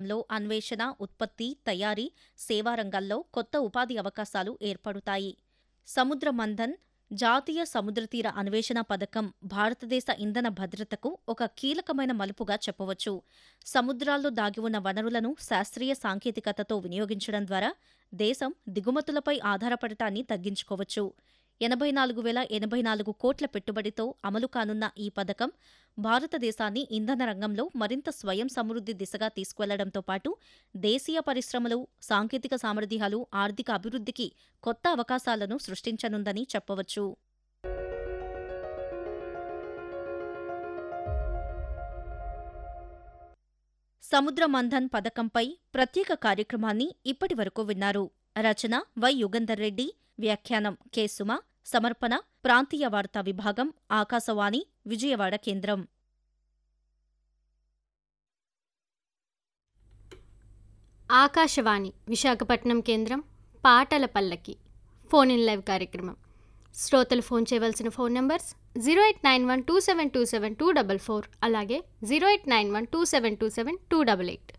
రంగంలో అన్వేషణ ఉత్పత్తి తయారీ సేవా రంగాల్లో కొత్త ఉపాధి అవకాశాలు ఏర్పడుతాయి సముద్ర మంథన్ జాతీయ సముద్రతీర అన్వేషణ పథకం భారతదేశ ఇంధన భద్రతకు ఒక కీలకమైన మలుపుగా చెప్పవచ్చు సముద్రాల్లో దాగి ఉన్న వనరులను శాస్త్రీయ సాంకేతికతతో వినియోగించడం ద్వారా దేశం దిగుమతులపై ఆధారపడటాన్ని తగ్గించుకోవచ్చు ఎనభై నాలుగు వేల ఎనభై నాలుగు కోట్ల పెట్టుబడితో అమలు కానున్న ఈ పథకం భారతదేశాన్ని ఇంధన రంగంలో మరింత స్వయం సమృద్ధి దిశగా తీసుకువెళ్లడంతో పాటు దేశీయ పరిశ్రమలు సాంకేతిక సామర్థ్యాలు ఆర్థిక అభివృద్ధికి కొత్త అవకాశాలను సృష్టించనుందని చెప్పవచ్చు సముద్ర మంథన్ పథకంపై ప్రత్యేక కార్యక్రమాన్ని ఇప్పటి వరకు విన్నారు రచన వై యుగంధర్ రెడ్డి వ్యాఖ్యానం కె సుమ సమర్పణ ప్రాంతీయ వార్తా విభాగం ఆకాశవాణి విజయవాడ కేంద్రం ఆకాశవాణి విశాఖపట్నం కేంద్రం పాటల పల్లకి ఫోన్ ఇన్ లైవ్ కార్యక్రమం శ్రోతలు ఫోన్ చేయవలసిన phone numbers zero eight nine one two seven two seven two double four అలాగే zero eight nine one two seven two seven two double eight